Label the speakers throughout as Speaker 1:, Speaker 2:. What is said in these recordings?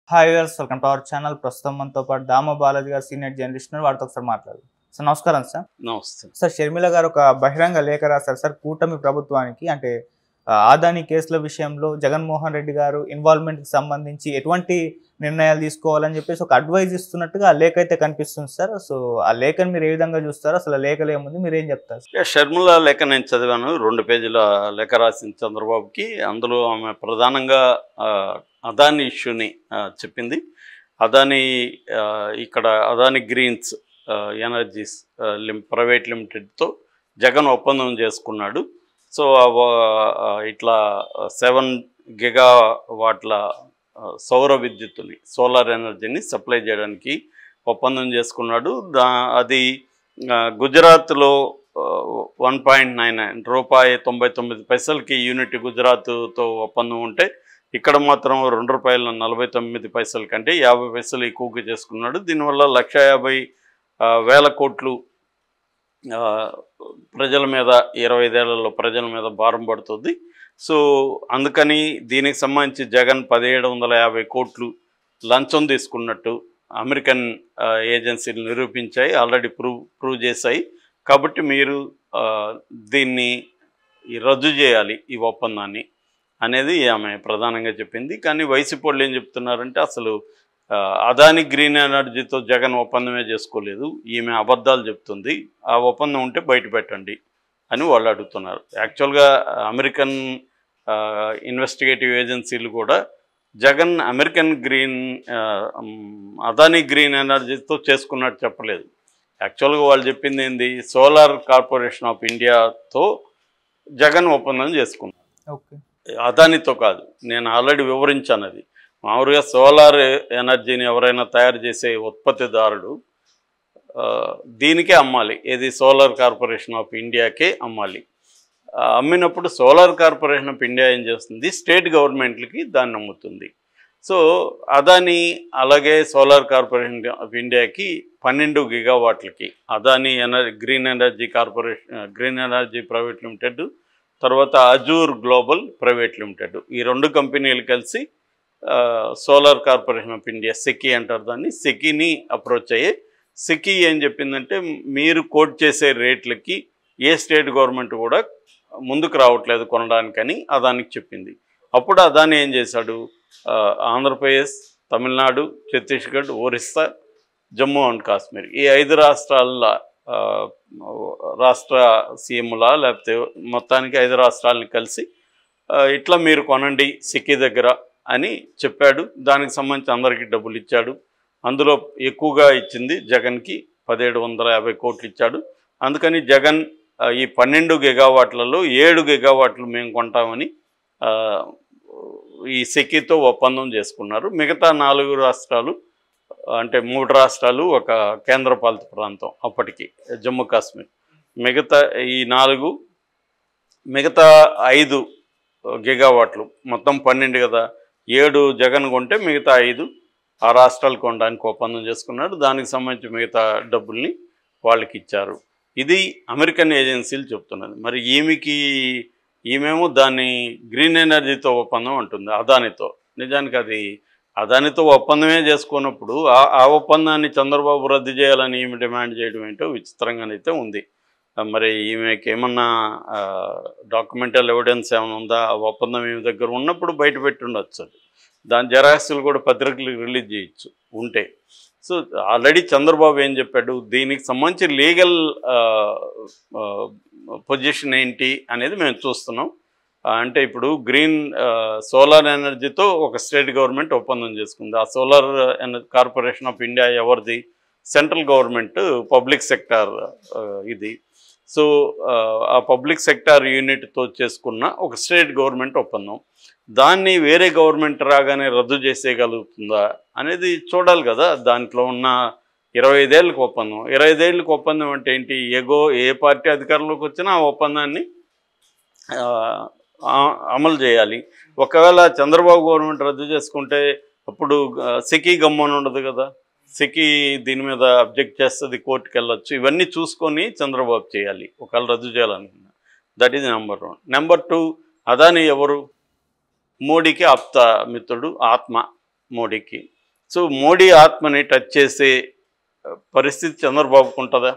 Speaker 1: hi viewers welcome to our channel ప్రస్తుతం మనతో పాటు దామ బాలాజీ గారు సీనియర్ జర్నలిస్ట్ ఉన్నారు వారితో ఒకసారి మాట్లాడు సార్ నమస్కారం సార్
Speaker 2: నమస్తే
Speaker 1: సార్ షర్మిల గారు ఒక బహిరంగ లేఖ రాశారు సార్ కూటమి ప్రభుత్వానికి అంటే ఆ, ఆదాని కేసుల విషయంలో జగన్మోహన్ రెడ్డి గారు ఇన్వాల్వ్మెంట్ కి సంబంధించి ఎటువంటి నిర్ణయాలు తీసుకోవాలని చెప్పేసి ఒక అడ్వైజ్ ఇస్తున్నట్టుగా ఆ లేఖ అయితే కనిపిస్తుంది సార్ సో ఆ లేఖను మీరు ఏ విధంగా చూస్తారో అసలు ఆ లేఖలో ఏముంది మీరు ఏం చెప్తారు
Speaker 2: ఇక షర్మిల లేఖ నేను చదివాను రెండు పేజీల లేఖ రాసింది చంద్రబాబుకి అందులో ఆమె ప్రధానంగా ఆ, అదాని ఇష్యూని ఆ, చెప్పింది అదాని ఆ, ఇక్కడ అదాని గ్రీన్స్ ఆ, ఎనర్జీస్ ఆ, లిమ్ ప్రైవేట్ లిమిటెడ్తో జగన్ ఒప్పందం చేసుకున్నాడు సో ఆ వా- ఆ, ఇట్లా సెవెన్ గిగా వాట్ల ఆ, సౌర విద్యుత్తుని సోలార్ ఎనర్జీని సప్లై చేయడానికి ఒప్పందం చేసుకున్నాడు దా అది ఆ, గుజరాత్లో వన్ పాయింట్ నైన్ నైన్ రూపాయి తొంభై తొమ్మిది పైసలకి యూనిట్ గుజరాత్తో ఒప్పందం ఉంటే ఇక్కడ మాత్రం రెండు రూపాయల నలభై తొమ్మిది పైసల కంటే యాభై పైసలు ఎక్కువగా చేసుకున్నాడు దీనివల్ల లక్ష యాభై ఆ, వేల కోట్లు ఆ, ప్రజల మీద ఇరవై ఐదేళ్లలో ప్రజల మీద భారం పడుతుంది సో అందుకని దీనికి సంబంధించి జగన్ పదిహేడు వందల యాభై కోట్లు లంచం తీసుకున్నట్టు అమెరికన్ ఆ, ఏజెన్సీలు నిరూపించాయి ఆల్రెడీ ప్రూవ్ ప్రూవ్ చేశాయి కాబట్టి మీరు ఆ, దీన్ని ఈ రద్దు చేయాలి ఈ ఒప్పందాన్ని అనేది ఆమె ప్రధానంగా చెప్పింది కానీ వైసీపీ వాళ్ళు ఏం చెప్తున్నారంటే అసలు ఆ, అదాని గ్రీన్ ఎనర్జీతో జగన్ ఒప్పందమే చేసుకోలేదు ఈమె అబద్ధాలు చెప్తుంది ఆ ఒప్పందం ఉంటే బయట పెట్టండి అని వాళ్ళు అడుగుతున్నారు యాక్చువల్గా అమెరికన్ ఇన్వెస్టిగేటివ్ ఏజెన్సీలు కూడా జగన్ అమెరికన్ గ్రీన్ ఆ, మ్, అదాని గ్రీన్ ఎనర్జీతో చేసుకున్నట్టు చెప్పలేదు యాక్చువల్గా వాళ్ళు చెప్పింది ఏంది సోలార్ కార్పొరేషన్ ఆఫ్ ఇండియాతో జగన్ ఒప్పందం చేసుకున్నారు
Speaker 1: ఓకే
Speaker 2: అదానితో కాదు నేను ఆల్రెడీ వివరించాను అది మామూలుగా సోలార్ ఎనర్జీని ఎవరైనా తయారు చేసే ఉత్పత్తిదారుడు ఆ, దీనికే అమ్మాలి ఏది సోలార్ కార్పొరేషన్ ఆఫ్ ఇండియాకే అమ్మాలి ఆ, అమ్మినప్పుడు సోలార్ కార్పొరేషన్ ఆఫ్ ఇండియా ఏం చేస్తుంది స్టేట్ గవర్నమెంట్లకి దాన్ని అమ్ముతుంది సో అదాని అలాగే సోలార్ కార్పొరేషన్ ఆఫ్ ఇండియాకి పన్నెండు గిగావాట్లకి Adani energy green energy corporation green energy private limited తర్వాత అజూర్ గ్లోబల్ ప్రైవేట్ లిమిటెడ్ ఈ రెండు కంపెనీలు కలిసి ఆ, solar corporation of India SECI అంటారు దాన్ని సెకీని అప్రోచ్ అయ్యి సెకీ ఏం చెప్పిందంటే మీరు కోట్ చేసే రేట్లకి ఏ స్టేట్ గవర్నమెంట్ కూడా ముందుకు రావట్లేదు కొనడానికని అదానికి చెప్పింది అప్పుడు అదాని ఏం చేశాడు ఆ, ఆంధ్రప్రదేశ్ తమిళనాడు ఛత్తీస్గఢ్ ఒరిస్సా జమ్మూ అండ్ కాశ్మీర్ ఈ ఐదు రాష్ట్రాల ఆ, రాష్ట్ర సీఎంల లేకపోతే మొత్తానికి ఐదు రాష్ట్రాలని కలిసి ఆ, ఇట్లా మీరు కొనండి సిక్కీ దగ్గర అని చెప్పాడు దానికి సంబంధించి అందరికీ డబ్బులు ఇచ్చాడు అందులో ఎక్కువగా ఇచ్చింది జగన్కి పదిహేడు వందల యాభై కోట్లు ఇచ్చాడు అందుకని జగన్ ఆ, ఈ పన్నెండు గిగావాట్లలో ఏడు గిగావాట్లు మేము కొంటామని ఆ, ఈ సెకీతో ఒప్పందం చేసుకున్నారు మిగతా నాలుగు రాష్ట్రాలు అంటే మూడు రాష్ట్రాలు ఒక కేంద్రపాలిత ప్రాంతం అప్పటికి జమ్మూ కాశ్మీర్ మిగతా ఈ నాలుగు మిగతా ఐదు గిగావాట్లు మొత్తం పన్నెండు కదా ఏడు జగన్ కొంటే మిగతా ఐదు ఆ రాష్ట్రాలు కొనడానికి ఒప్పందం చేసుకున్నాడు దానికి సంబంధించి మిగతా డబ్బుల్ని వాళ్ళకి ఇచ్చారు ఇది అమెరికన్ ఏజెన్సీలు చెప్తున్నది మరి ఈమెకి ఈమెమో దాన్ని గ్రీన్ ఎనర్జీతో ఒప్పందం అంటుంది అదానితో నిజానికి అది అదానితో ఒప్పందమే చేసుకున్నప్పుడు ఆ ఆ ఒప్పందాన్ని చంద్రబాబు రద్దు చేయాలని ఈమె డిమాండ్ చేయడం ఏంటో విచిత్రంగానైతే ఉంది ఆ, మరి ఈమెకి ఏమన్నా డాక్యుమెంటల్ ఎవిడెన్స్ ఏమైనా ఉందా ఆ ఒప్పందం ఈమె దగ్గర ఉన్నప్పుడు బయట పెట్టి ఉండొచ్చు అది దాని జెరాక్స్లు కూడా పత్రికలకు రిలీజ్ చేయొచ్చు ఉంటే సో ఆల్రెడీ చంద్రబాబు ఏం చెప్పాడు దీనికి సంబంధించి లీగల్ పొజిషన్ ఏంటి అనేది మేము చూస్తున్నాం ఆ, అంటే ఇప్పుడు గ్రీన్ సోలార్ ఎనర్జీతో ఒక స్టేట్ గవర్నమెంట్ ఒప్పందం చేసుకుంది ఆ solar energy corporation of India ఎవరిది సెంట్రల్ గవర్నమెంట్ పబ్లిక్ సెక్టార్ ఇది సో ఆ, ఆ పబ్లిక్ సెక్టార్ యూనిట్తో చేసుకున్న ఒక స్టేట్ గవర్నమెంట్ ఒప్పందం దాన్ని వేరే గవర్నమెంట్ రాగానే రద్దు చేసేయగలుగుతుందా అనేది చూడాలి కదా దాంట్లో ఉన్న ఇరవై ఐదేళ్ళకి ఒప్పందం ఇరవై ఐదేళ్ళకి ఒప్పందం అంటే ఏంటి ఎగో ఏ పార్టీ అధికారంలోకి వచ్చినా ఆ ఒప్పందాన్ని ఆ, ఆ- అమలు చేయాలి ఒకవేళ చంద్రబాబు గవర్నమెంట్ రద్దు చేసుకుంటే అప్పుడు ఆ, సికీ గమ్మని ఉండదు కదా సికి దీని మీద అబ్జెక్ట్ చేస్తుంది కోర్టుకి వెళ్ళొచ్చు ఇవన్నీ చూసుకొని చంద్రబాబు చేయాలి ఒకవేళ రద్దు చేయాలనుకున్నా that is number one number two Adani ఎవరు మోడీకి ఆప్త మిత్రుడు ఆత్మ మోడీకి సో మోడీ ఆత్మని టచ్ చేసే పరిస్థితి చంద్రబాబుకు ఉంటుందా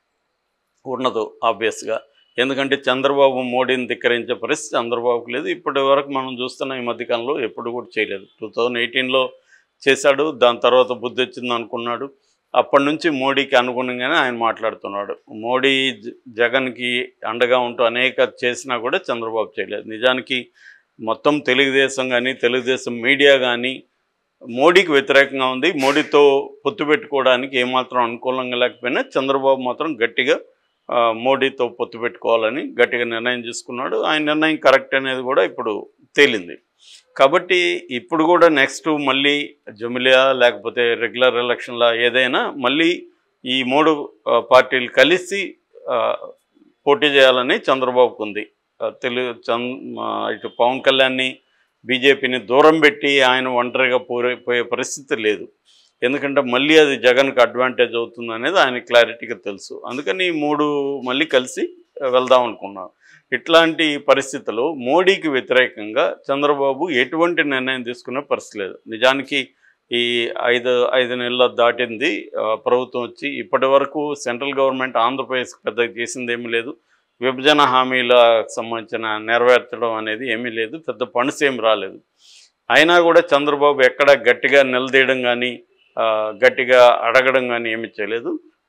Speaker 2: ఉండదు ఆబ్వియస్గా ఎందుకంటే చంద్రబాబు మోడీని ధిక్కరించే పరిస్థితి చంద్రబాబుకు లేదు ఇప్పటి వరకు మనం చూస్తున్న ఈ మధ్యకాలంలో ఎప్పుడు కూడా చేయలేదు టూ థౌజండ్ ఎయిటీన్లో చేశాడు దాని తర్వాత బుద్ధి వచ్చింది అనుకున్నాడు అప్పటి నుంచి మోడీకి అనుగుణంగానే ఆయన మాట్లాడుతున్నాడు మోడీ జ- జగన్కి అండగా ఉంటూ అనేక చేసినా కూడా చంద్రబాబు చేయలేదు నిజానికి మొత్తం తెలుగుదేశం కానీ తెలుగుదేశం మీడియా కానీ మోడీకి వ్యతిరేకంగా ఉంది మోడీతో పొత్తు పెట్టుకోవడానికి ఏమాత్రం అనుకూలంగా లేకపోయినా చంద్రబాబు మాత్రం గట్టిగా ఆ, మోడీతో పొత్తు పెట్టుకోవాలని గట్టిగా నిర్ణయం తీసుకున్నాడు ఆయన నిర్ణయం కరెక్ట్ అనేది కూడా ఇప్పుడు తేలింది కాబట్టి ఇప్పుడు కూడా నెక్స్ట్ మళ్ళీ జమిలియా లేకపోతే రెగ్యులర్ ఎలక్షన్ల ఏదైనా మళ్ళీ ఈ మూడు ఆ, పార్టీలు కలిసి ఆ, పోటీ చేయాలని చంద్రబాబుకు ఉంది ఆ, తెలుగు చంద్ ఆ, ఇటు పవన్ కళ్యాణ్ని బీజేపీని దూరం పెట్టి ఆయన ఒంటరిగా పోరే పోయే పరిస్థితి లేదు ఎందుకంటే మళ్ళీ అది జగన్కి అడ్వాంటేజ్ అవుతుంది అనేది ఆయన క్లారిటీగా తెలుసు అందుకని ఈ మూడు మళ్ళీ కలిసి వెళ్దాం అనుకున్నాం ఇట్లాంటి పరిస్థితుల్లో మోడీకి వ్యతిరేకంగా చంద్రబాబు ఎటువంటి నిర్ణయం తీసుకునే పరిస్థితి లేదు నిజానికి ఈ ఐదు ఐదు నెలల దాటింది ఆ, ప్రభుత్వం వచ్చి ఇప్పటి వరకు సెంట్రల్ గవర్నమెంట్ ఆంధ్రప్రదేశ్కి పెద్దగా చేసింది ఏమీ లేదు విభజన హామీలకు సంబంధించిన నెరవేర్చడం అనేది ఏమీ లేదు పెద్ద ఫండ్స్ ఏమి రాలేదు అయినా కూడా చంద్రబాబు ఎక్కడ గట్టిగా నిలదీయడం కానీ ఆ, గట్టిగా అడగడం కానీ ఏమీ చేయలేదు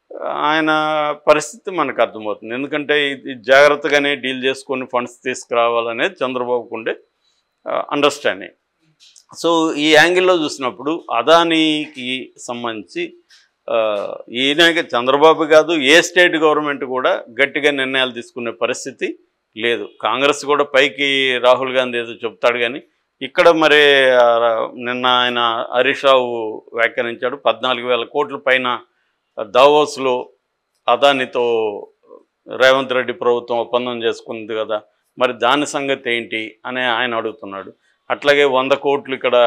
Speaker 2: ఆయన పరిస్థితి మనకు అర్థమవుతుంది ఎందుకంటే ఇది జాగ్రత్తగానే డీల్ చేసుకొని ఫండ్స్ తీసుకురావాలనేది చంద్రబాబుకు ఉండే అండర్స్టాండింగ్ సో ఈ యాంగిల్లో చూసినప్పుడు అదానీకి సంబంధించి ఆ, ఈయన చంద్రబాబు కాదు ఏ స్టేట్ గవర్నమెంట్ కూడా గట్టిగా నిర్ణయాలు తీసుకునే పరిస్థితి లేదు కాంగ్రెస్ కూడా పైకి రాహుల్ గాంధీ ఏదో చెప్తాడు కానీ ఇక్కడ మరి ఆ, నిన్న ఆయన హరీష్ రావు వ్యాఖ్యానించాడు పద్నాలుగు వేల కోట్ల పైన దావోస్లో అదానితో రేవంత్ రెడ్డి ప్రభుత్వం ఒప్పందం చేసుకుంది కదా మరి దాని సంగతి ఏంటి అని ఆయన అడుగుతున్నాడు అట్లాగే వంద కోట్లు ఇక్కడ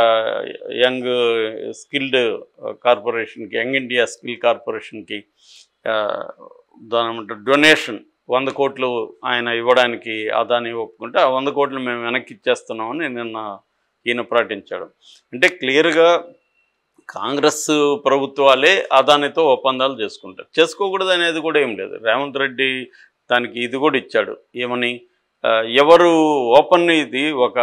Speaker 2: యంగ్ స్కిల్డ్ కార్పొరేషన్కి యంగ్ ఇండియా స్కిల్ కార్పొరేషన్కి ఆ, దాని ఏమంటారు డొనేషన్ వంద కోట్లు ఆయన ఇవ్వడానికి అదాని ఒప్పుకుంటే ఆ వంద కోట్లు మేము వెనక్కి ఇచ్చేస్తున్నామని నిన్న ఈయన ప్రకటించాడు అంటే క్లియర్గా కాంగ్రెస్ ప్రభుత్వాలే అదానితో ఒప్పందాలు చేసుకుంటారు చేసుకోకూడదు అనేది కూడా ఏం లేదు రేవంత్ రెడ్డి దానికి ఇది కూడా ఇచ్చాడు ఏమని ఆ, ఎవరు ఓపెన్ ఇది ఒక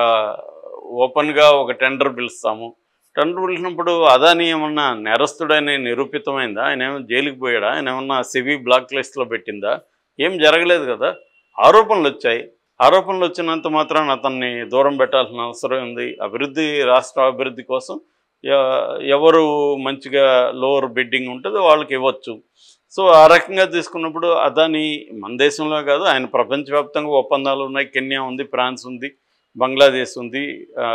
Speaker 2: ఓపెన్గా ఒక టెండర్ పిలుస్తాము టెండర్ పిలిచినప్పుడు అదాని ఏమన్నా నేరస్తుడని నిరూపితమైందా ఆయన ఏమన్నా జైలుకి పోయాడా ఆయన ఏమన్నా సివి బ్లాక్ లిస్ట్లో పెట్టిందా ఏం జరగలేదు కదా ఆరోపణలు వచ్చాయి ఆరోపణలు వచ్చినంత మాత్రాన అతన్ని దూరం పెట్టాల్సిన అవసరం ఉంది అభివృద్ధి రాష్ట్ర అభివృద్ధి కోసం ఎ- ఎవరు మంచిగా లోవర్ బిడ్డింగ్ ఉంటుందో వాళ్ళకి ఇవ్వచ్చు సో ఆ రకంగా తీసుకున్నప్పుడు అదాని మన దేశంలో కాదు ఆయన ప్రపంచవ్యాప్తంగా ఒప్పందాలు ఉన్నాయి కెన్యా ఉంది ఫ్రాన్స్ ఉంది బంగ్లాదేశ్ ఉంది ఆ,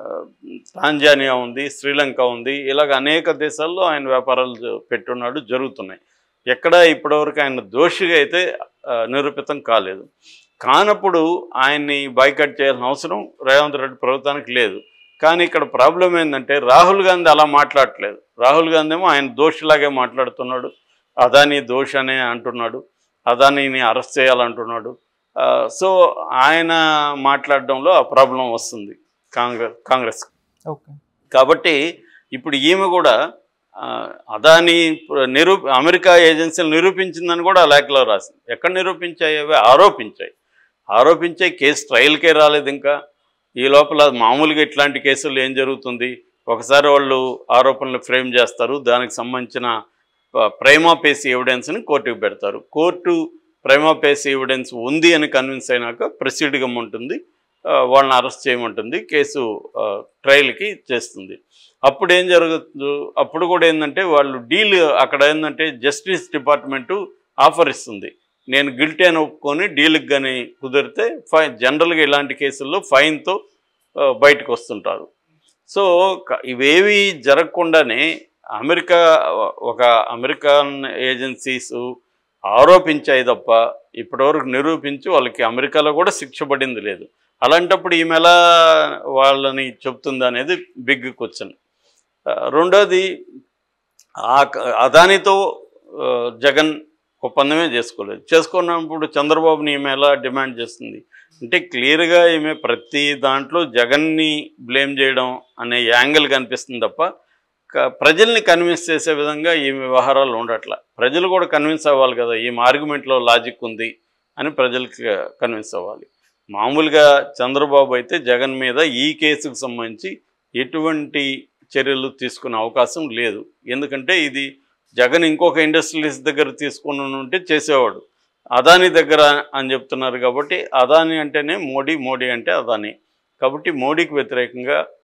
Speaker 2: టాంజానియా ఉంది శ్రీలంక ఉంది ఇలాగ అనేక దేశాల్లో ఆయన వ్యాపారాలు జ- పెట్టున్నాడు జరుగుతున్నాయి ఎక్కడ ఇప్పటివరకు ఆయన దోషిగా అయితే ఆ, నిరూపితం కాలేదు కానప్పుడు ఆయన్ని బాయ్కట్ చేయాల్సిన అవసరం రేవంత్ రెడ్డి ప్రభుత్వానికి లేదు కానీ ఇక్కడ ప్రాబ్లం ఏంటంటే రాహుల్ గాంధీ అలా మాట్లాడట్లేదు రాహుల్ గాంధీ ఏమో ఆయన దోషిలాగే మాట్లాడుతున్నాడు అదాని దోష్ అనే అంటున్నాడు అదానీని అరెస్ట్ చేయాలంటున్నాడు ఆ, సో ఆయన మాట్లాడడంలో ఆ ప్రాబ్లం వస్తుంది కాంగ్రెస్ కాంగ్రెస్
Speaker 1: ఓకే
Speaker 2: కాబట్టి ఇప్పుడు ఈమె కూడా ఆ, అదాని నిరూ అమెరికా ఏజెన్సీలు నిరూపించిందని కూడా ఆ లేఖలో రాసింది ఎక్కడ నిరూపించాయి అవి ఆరోపించాయి ఆరోపించే కేసు ట్రయల్కే రాలేదు ఇంకా ఈ లోపల మామూలుగా ఇట్లాంటి కేసులు ఏం జరుగుతుంది ఒకసారి వాళ్ళు ఆరోపణలు ఫ్రేమ్ చేస్తారు దానికి సంబంధించిన ప్రైమా పేసి ఎవిడెన్స్ని కోర్టుకు పెడతారు కోర్టు ప్రైమా పేసి ఎవిడెన్స్ ఉంది అని కన్విన్స్ అయినాక ప్రొసీడ్ కమ్మంటుంది ఆ, వాళ్ళని అరెస్ట్ చేయమంటుంది కేసు ఆ, ట్రయల్కి చేస్తుంది అప్పుడు ఏం జరగదు అప్పుడు కూడా ఏంటంటే వాళ్ళు డీల్ అక్కడ ఏంటంటే జస్టిస్ డిపార్ట్మెంటు ఆఫర్ ఇస్తుంది నేను గిల్టీ అని ఒప్పుకొని డీల్కి కానీ కుదిరితే ఫైన్ జనరల్గా ఇలాంటి కేసుల్లో ఫైన్తో ఆ, బయటకు వస్తుంటారు సో క- ఇవేవి జరగకుండానే అమెరికా ఒక అమెరికన్ ఏజెన్సీస్ ఆరోపించాయి తప్ప ఇప్పటివరకు నిరూపించి వాళ్ళకి అమెరికాలో కూడా శిక్ష పడింది లేదు అలాంటప్పుడు ఈమె ఎలా వాళ్ళని చెప్తుంది అనేది బిగ్ క్వశ్చన్ రెండోది ఆ క- అదానితో ఆ, జగన్ ఒప్పందమే చేసుకోలేదు చేసుకున్నప్పుడు చంద్రబాబుని ఈమె ఎలా డిమాండ్ చేస్తుంది అంటే క్లియర్గా ఈమె ప్రతి దాంట్లో జగన్ని బ్లేమ్ చేయడం అనే యాంగిల్ కనిపిస్తుంది తప్ప క- ప్రజల్ని కన్విన్స్ చేసే విధంగా ఈ వ్యవహారాలు ఉండట్ల ప్రజలు కూడా కన్విన్స్ అవ్వాలి కదా ఈ ఆర్గ్యుమెంట్లో లాజిక్ ఉంది అని ప్రజలకి కన్విన్స్ అవ్వాలి మామూలుగా చంద్రబాబు అయితే జగన్ మీద ఈ కేసుకు సంబంధించి ఎటువంటి చర్యలు తీసుకునే అవకాశం లేదు ఎందుకంటే ఇది జగన్ ఇంకొక ఇండస్ట్రియలిస్ట్ దగ్గర తీసుకుని ఉంటే చేసేవాడు అదాని దగ్గర అని చెప్తున్నారు కాబట్టి అదాని అంటేనే మోడీ మోడీ అంటే అదాని కాబట్టి మోడీకి వ్యతిరేకంగా